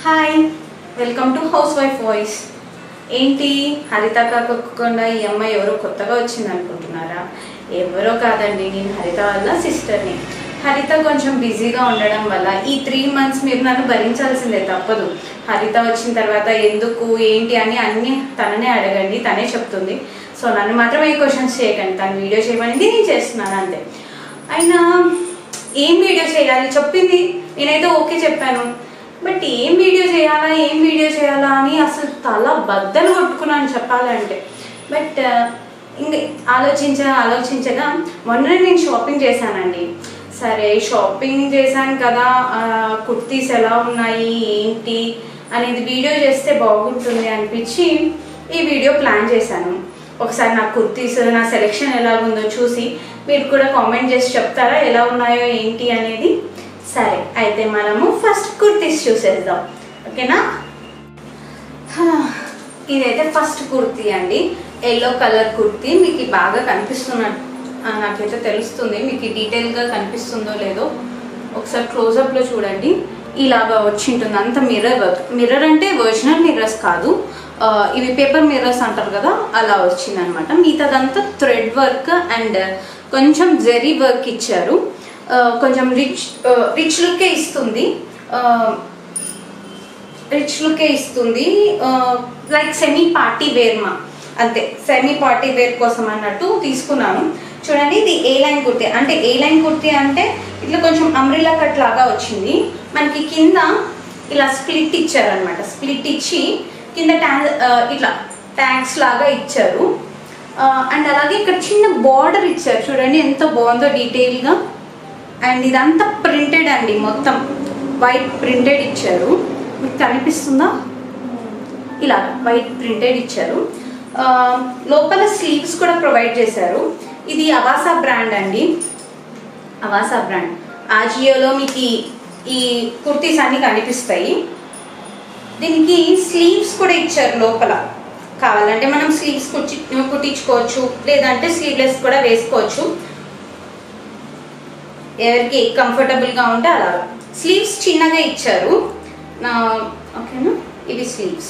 hi welcome to house wife voice ఏంటి హరిత కాకుండా ఈ అమ్మాయి ఎవరో కొత్తగా వచ్చింది అనుకుంటున్నారా ఎవరో కాదండి నేను హరిత వాళ్ళ సిస్టర్ని హరిత కొంచెం బిజీగా ఉండడం వల్ల ఈ త్రీ మంత్స్ మీరు నన్ను భరించాల్సిందే తప్పదు హరిత వచ్చిన తర్వాత ఎందుకు ఏంటి అని అన్నీ తననే అడగండి తనే చెప్తుంది సో నన్ను మాత్రం ఏ క్వశ్చన్స్ చేయకండి తను వీడియో చేయమనేది నేను చేస్తున్నాను అంతే అయినా ఏం వీడియో చేయాలి చెప్పింది నేనైతే ఓకే చెప్పాను బట్ ఏం వీడియో చేయాలా ఏం వీడియో చేయాలా అని అసలు తల బద్దలు కొట్టుకున్నాను చెప్పాలంటే బట్ ఇంక ఆలోచించ ఆలోచించగా మొన్న నేను షాపింగ్ చేశానండి సరే షాపింగ్ చేశాను కదా ఆ, కుర్తీస్ ఎలా ఉన్నాయి ఏంటి అనేది వీడియో చేస్తే బాగుంటుంది అనిపించి ఈ వీడియో ప్లాన్ చేశాను ఒకసారి నా కుర్తీస్ నా సెలెక్షన్ ఎలా ఉందో చూసి మీరు కూడా కామెంట్ చేసి చెప్తారా ఎలా ఉన్నాయో ఏంటి అనేది సరే అయితే మనము ఫస్ట్ కుర్తీస్ చూసేద్దాం ఓకేనా హా, ఇదైతే ఫస్ట్ కుర్తీ అండి ఎల్లో కలర్ కుర్తీ మీకు బాగా కనిపిస్తున్నట్టు ఆ, నాకైతే తెలుస్తుంది మీకు డీటెయిల్గా కనిపిస్తుందో లేదో ఒకసారి క్లోజప్లో చూడండి ఇలాగా వచ్చి ఉంటుంది అంత మిర్రర్ వర్క్ మిర్రర్ అంటే ఒరిజినల్ మిర్రర్స్ కాదు ఆ, ఇవి పేపర్ మిర్రర్స్ అంటారు కదా అలా వచ్చిందనమాట మిగతాదంతా థ్రెడ్ వర్క్ అండ్ కొంచెం జెరీ వర్క్ ఇచ్చారు ఆ, కొంచెం రిచ్ రిచ్ లుకే ఇస్తుంది ఆ, రిచ్ లుకే ఇస్తుంది లైక్ సెమీ పార్టీ వేర్ మా అంతే సెమీ పార్టీ వేర్ కోసం అన్నట్టు తీసుకున్నాను చూడండి ఇది ఏ లైన్ కుర్తీ అంటే ఏ లైన్ కుర్తీ అంటే ఇట్లా కొంచెం అమ్రిలా కట్ లాగా వచ్చింది మనకి కింద ఇలా స్ప్లిట్ ఇచ్చారనమాట స్ప్లిట్ ఇచ్చి కింద ట్యా ఆ, ఇట్లా ట్యాగ్స్ లాగా ఇచ్చారు అండ్ అలాగే ఇక్కడ చిన్న బార్డర్ ఇచ్చారు చూడండి ఎంత బాగుందో డీటెయిల్గా అండ్ ఇదంతా ప్రింటెడ్ అండి మొత్తం వైట్ ప్రింటెడ్ ఇచ్చారు మీకు కనిపిస్తుందా ఇలా వైట్ ప్రింటెడ్ ఇచ్చారు ఆ, లోపల స్లీవ్స్ కూడా ప్రొవైడ్ చేశారు ఇది అవాసా బ్రాండ్ అండి అవాసా బ్రాండ్ ఆజియోలో మీకు ఈ- ఈ కుర్తీస్ అన్ని కనిపిస్తాయి దీనికి స్లీవ్స్ కూడా ఇచ్చారు లోపల కావాలంటే మనం స్లీవ్స్ కుట్టి కుట్టించుకోవచ్చు లేదంటే స్లీవ్లెస్ కూడా వేసుకోవచ్చు ఎవరికి కంఫర్టబుల్గా ఉంటే అలా స్లీవ్స్ చిన్నగా ఇచ్చారు నా ఓకేనా ఇవి స్లీవ్స్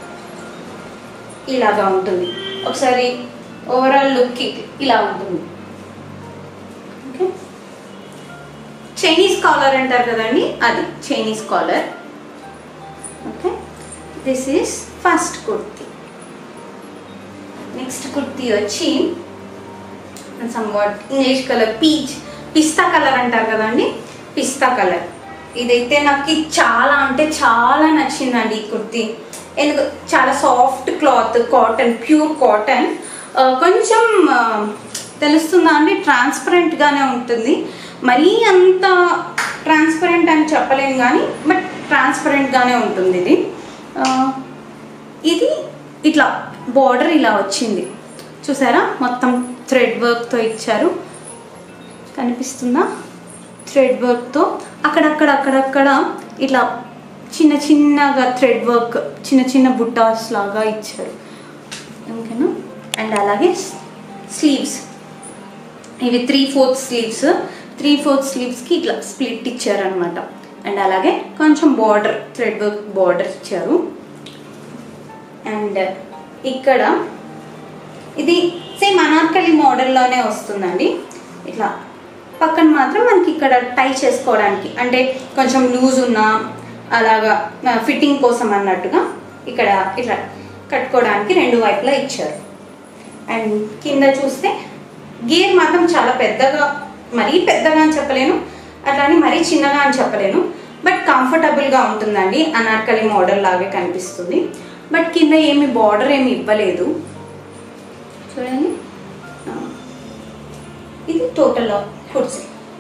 ఇలాగా ఉంటుంది ఒకసారి ఓవరాల్ లుక్ ఇలా ఉంటుంది ఓకే చైనీస్ కాలర్ అంటారు కదండి అది Chinese collar okay this is first kurti next kurti వచ్చి somewhat English colour peach pista colour అంటారు కదండి పిస్తా కలర్ ఇదైతే నాకు చాలా అంటే చాలా నచ్చిందండి ఈ కుర్తీ ఎందుకు చాలా soft cloth cotton pure cotton కొంచెం ఆ, తెలుస్తుందా అండి ట్రాన్స్పరెంట్గానే ఉంటుంది మరీ అంత ట్రాన్స్పరెంట్ అని చెప్పలేము కానీ బట్ ట్రాన్స్పరెంట్గానే ఉంటుంది ఇది ఆ, ఇది ఇట్లా బార్డర్ ఇలా వచ్చింది చూసారా మొత్తం థ్రెడ్ వర్క్తో ఇచ్చారు కనిపిస్తుందా థ్రెడ్ వర్క్తో అక్కడక్కడ అక్కడక్కడ ఇట్లా చిన్న చిన్నగా థ్రెడ్ వర్క్ చిన్న చిన్న బుట్టాస్ లాగా ఇచ్చారు ఓకేనా అండ్ అలాగే స్లీవ్స్ ఇవి three fourth sleeves three fourth స్లీవ్స్కి ఇట్లా స్ప్లిట్ ఇచ్చారనమాట అండ్ అలాగే కొంచెం బార్డర్ థ్రెడ్ వర్క్ బార్డర్ ఇచ్చారు అండ్ ఇక్కడ ఇది సేమ్ అనార్కలి మోడల్లోనే వస్తుందండి ఇట్లా పక్కన మాత్రం మనకి ఇక్కడ టై చేసుకోవడానికి అంటే కొంచెం లూజ్ ఉన్న అలాగా ఫిట్టింగ్ కోసం అన్నట్టుగా ఇక్కడ ఇట్లా కట్టుకోవడానికి రెండు వైపులా ఇచ్చారు అండ్ కింద చూస్తే గేర్ మాత్రం చాలా పెద్దగా మరీ పెద్దగా అని చెప్పలేను అట్లానే మరీ చిన్నగా అని చెప్పలేను బట్ కంఫర్టబుల్గా ఉంటుందండి అనార్కలి మోడల్ లాగే కనిపిస్తుంది బట్ కింద ఏమి బార్డర్ ఏమి ఇవ్వలేదు చూడండి ఆ, ఇది టోటల్ కుర్సీ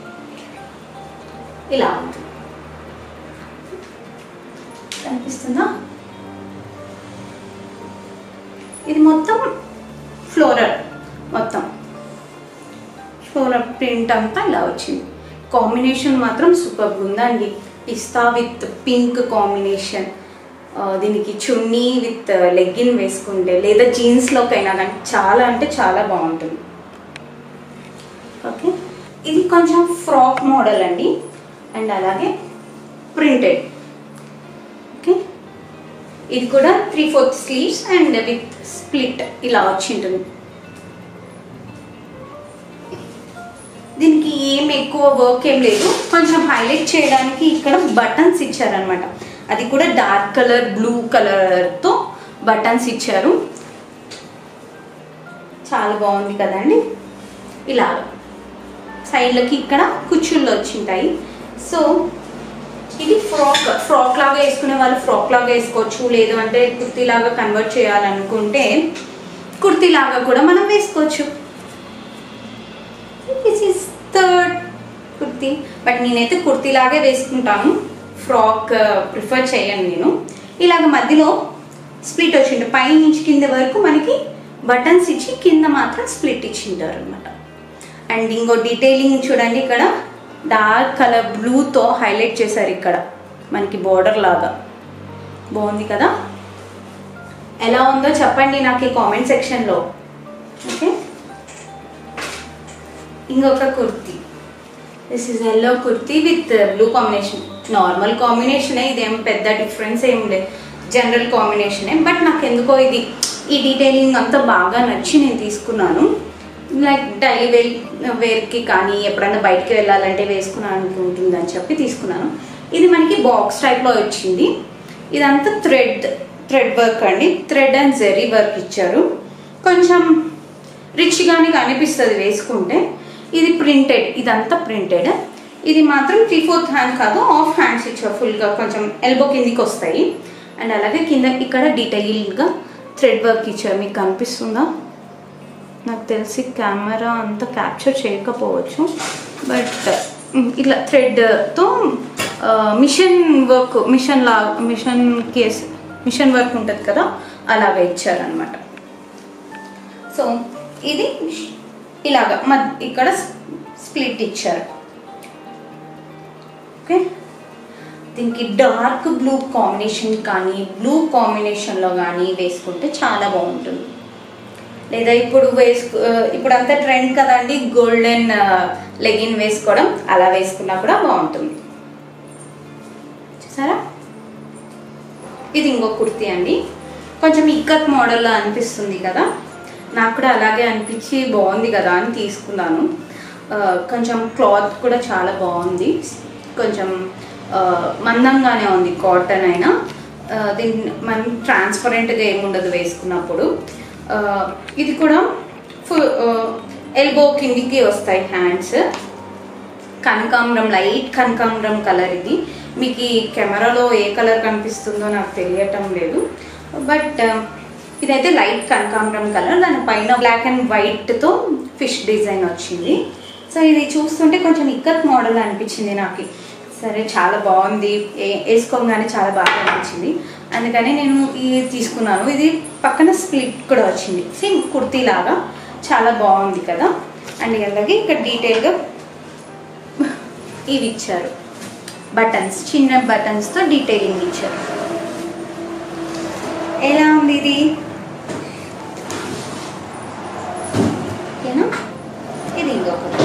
ఇలా ఉంటుంది కనిపిస్తుందా ఇది మొత్తం ఫ్లోరల్ మొత్తం ఫ్లోరల్ ప్రింట్ అంతా ఇలా వచ్చింది కాంబినేషన్ మాత్రం సూపర్ ఉందండి పిస్తా విత్ పింక్ కాంబినేషన్ దీనికి చున్నీ విత్ లెగ్గిన్ వేసుకుంటే లేదా జీన్స్లోకైనా కానీ చాలా అంటే చాలా బాగుంటుంది ఓకే ఇది కొంచెం ఫ్రాక్ మోడల్ అండి అండ్ అలాగే ప్రింటెడ్ ఓకే ఇది కూడా three fourth sleeves and with split ఇలా వచ్చి ఉంటుంది దీనికి ఏం ఎక్కువ వర్క్ ఏం లేదు కొంచెం హైలైట్ చేయడానికి ఇక్కడ బటన్స్ ఇచ్చారనమాట అది కూడా డార్క్ కలర్ బ్లూ కలర్తో బటన్స్ ఇచ్చారు చాలా బాగుంది కదండి ఇలా సైడ్లకి ఇక్కడ కుచ్చుళ్ళు వచ్చింటాయి సో ఇది ఫ్రాక్ ఫ్రాక్ లాగా వేసుకునే వాళ్ళు ఫ్రాక్ లాగా వేసుకోవచ్చు లేదు అంటే కుర్తీ లాగా కన్వర్ట్ చేయాలనుకుంటే కుర్తీ లాగా కూడా మనం వేసుకోవచ్చు this is third kurti but నేనైతే కుర్తీ లాగే వేసుకుంటాను ఫ్రాక్ ప్రిఫర్ చేయను నేను ఇలాగ మధ్యలో స్ప్లిట్ వచ్చిండు పై నుంచి కింద వరకు మనకి బటన్స్ ఇచ్చి కింద మాత్రం స్ప్లిట్ ఇచ్చింటారు అనమాట అండ్ ఇంకో డీటెయిలింగ్ చూడండి ఇక్కడ డార్క్ కలర్ బ్లూతో హైలైట్ చేశారు ఇక్కడ మనకి బోర్డర్ లాగా బాగుంది కదా ఎలా ఉందో చెప్పండి నాకు ఈ కామెంట్ సెక్షన్లో ఓకే ఇంకొక kurti this is yellow kurti with blue combination normal కాంబినేషనే ఇదేం పెద్ద డిఫరెన్స్ ఏం లేదు జనరల్ కాంబినేషనే బట్ నాకు ఎందుకో ఇది ఈ డీటెయిలింగ్ అంతా బాగా నచ్చి నేను తీసుకున్నాను లైక్ డైలీ వేర్ వేర్కి కానీ ఎప్పుడైనా బయటికి వెళ్ళాలంటే వేసుకున్నాను ఉంటుందని చెప్పి తీసుకున్నాను ఇది మనకి బాక్స్ టైప్లో వచ్చింది ఇదంతా థ్రెడ్ థ్రెడ్ వర్క్ అండి థ్రెడ్ అండ్ జెరీ వర్క్ ఇచ్చారు కొంచెం రిచ్గానే కనిపిస్తుంది వేసుకుంటే ఇది ప్రింటెడ్ ఇదంతా ప్రింటెడ్ ఇది మాత్రం త్రీ ఫోర్త్ హ్యాండ్ కాదు ఆఫ్ హ్యాండ్స్ ఇచ్చారు ఫుల్గా కొంచెం ఎల్బో కిందికి వస్తాయి అండ్ అలాగే కింద ఇక్కడ డీటెయిల్గా థ్రెడ్ వర్క్ ఇచ్చారు మీకు కనిపిస్తుందా నాకు తెలిసి కెమెరా అంత క్యాప్చర్ చేయకపోవచ్చు బట్ ఇట్లా థ్రెడ్తో మిషన్ వర్క్ మిషన్ లా మిషన్ కేస్ మిషన్ వర్క్ ఉంటుంది కదా అలాగ ఇచ్చారనమాట సో ఇది ఇలాగ మద్ ఇక్కడ స్ప్లిట్ ఇచ్చారు ఓకే దీనికి డార్క్ బ్లూ కాంబినేషన్ కానీ బ్లూ కాంబినేషన్లో కానీ వేసుకుంటే చాలా బాగుంటుంది లేదా ఇప్పుడు వేసుకు ఇప్పుడు అంతా ట్రెండ్ కదండి గోల్డెన్ లెగిన్ వేసుకోవడం అలా వేసుకున్నా కూడా బాగుంటుంది చూసారా ఇది ఇంకో కుర్తీ అండి కొంచెం ఇక్కత్ మోడల్లో అనిపిస్తుంది కదా నాకు కూడా అలాగే అనిపించి బాగుంది కదా అని తీసుకున్నాను ఆ, కొంచెం క్లాత్ కూడా చాలా బాగుంది కొంచెం ఆ, మందంగానే ఉంది కాటన్ అయినా ఆ, దీన్ని మనం ట్రాన్స్పరెంట్గా ఏముండదు వేసుకున్నప్పుడు ఆ, ఇది కూడా ఫుల్ ఎల్బో కిందికి వస్తాయి హ్యాండ్స్ కనకాంబరం లైట్ కనకాంబరం కలర్ ఇది మీకు ఈ కెమెరాలో ఏ కలర్ కనిపిస్తుందో నాకు తెలియటం లేదు బట్ ఇదైతే లైట్ కనకాంబరం కలర్ దాని పైన బ్లాక్ అండ్ వైట్తో ఫిష్ డిజైన్ వచ్చింది సో ఇది చూస్తుంటే కొంచెం ఇక్కత్ మోడల్ అనిపించింది నాకు సరే చాలా బాగుంది ఏ- వేసుకోగానే చాలా బాగా అనిపించింది అందుకని నేను ఇది తీసుకున్నాను ఇది పక్కన స్ప్లిట్ కూడా వచ్చింది సేమ్ కుర్తీ లాగా చాలా బాగుంది కదా అండ్ అలాగే ఇక్కడ డీటెయిల్గా ఇవి ఇచ్చారు బటన్స్ చిన్న బటన్స్తో డీటెయిలింగ్ ఇచ్చారు ఎలా ఉంది ఇది ఓకేనా ఇది ఇంకొకటి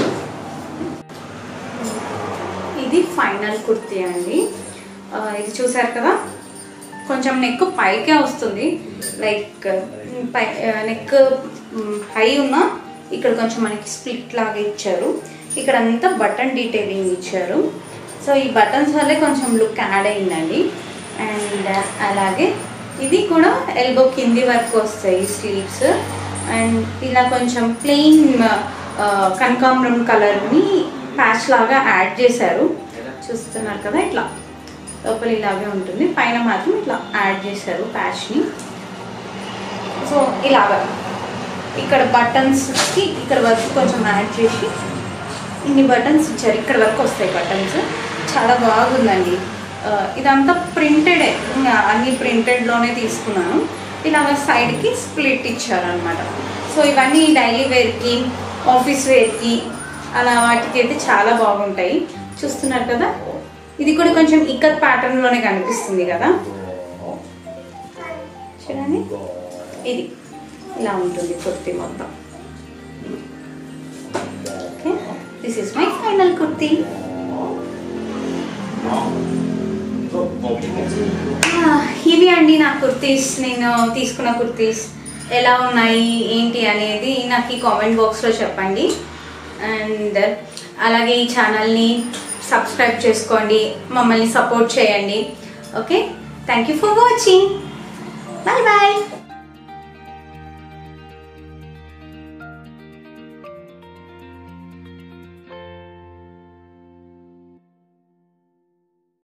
ఇది ఫైనల్ కుర్తీ అండి ఆ, ఇది చూసారు కదా కొంచెం నెక్ పైకే వస్తుంది లైక్ పై నెక్ హై ఉన్న ఇక్కడ కొంచెం మనకి స్ప్లిట్ లాగా ఇచ్చారు ఇక్కడ అంతా బటన్ డీటెయిలింగ్ ఇచ్చారు సో ఈ బటన్స్ వల్లే కొంచెం లుక్ యాడ్ అయిందండి అండ్ అలాగే ఇది కూడా ఎల్బో కింది వరకు వస్తాయి స్లీవ్స్ అండ్ ఇలా కొంచెం ప్లెయిన్ కనకాంబరం కలర్ని ప్యాచ్ లాగా యాడ్ చేశారు చూస్తున్నారు కదా ఇట్లా లోపల ఇలాగే ఉంటుంది పైన మాత్రం ఇట్లా యాడ్ చేశారు ప్యాచ్ని సో ఇలాగా ఇక్కడ బటన్స్కి ఇక్కడ వరకు కొంచెం యాడ్ చేసి ఇన్ని బటన్స్ ఇచ్చారు ఇక్కడ వరకు వస్తాయి బటన్స్ చాలా బాగుందండి ఆ, ఇదంతా ప్రింటెడే ఇంకా అన్ని ప్రింటెడ్లోనే తీసుకున్నాను ఇలాగ సైడ్కి స్ప్లిట్ ఇచ్చారనమాట సో ఇవన్నీ డైలీ వేర్కి ఆఫీస్ వేర్కి అలా వాటికి అయితే చాలా బాగుంటాయి చూస్తున్నారు కదా ఇది కూడా కొంచెం ఇక్కత్ ప్యాటర్న్లోనే కనిపిస్తుంది కదా చూడండి ఇది ఇలా ఉంటుంది కుర్తీ మొత్తం okay this is my final kurti ఆ, ఇవి అండి నా కుర్తీస్ నేను తీసుకున్న కుర్తీస్ ఎలా ఉన్నాయి ఏంటి అనేది నాకు ఈ కామెంట్ బాక్స్లో చెప్పండి అండ్ అలాగే ఈ ఛానల్ని సబ్స్క్రైబ్ చేసుకోండి మమ్మల్ని సపోర్ట్ చేయండి okay thank you for watching bye bye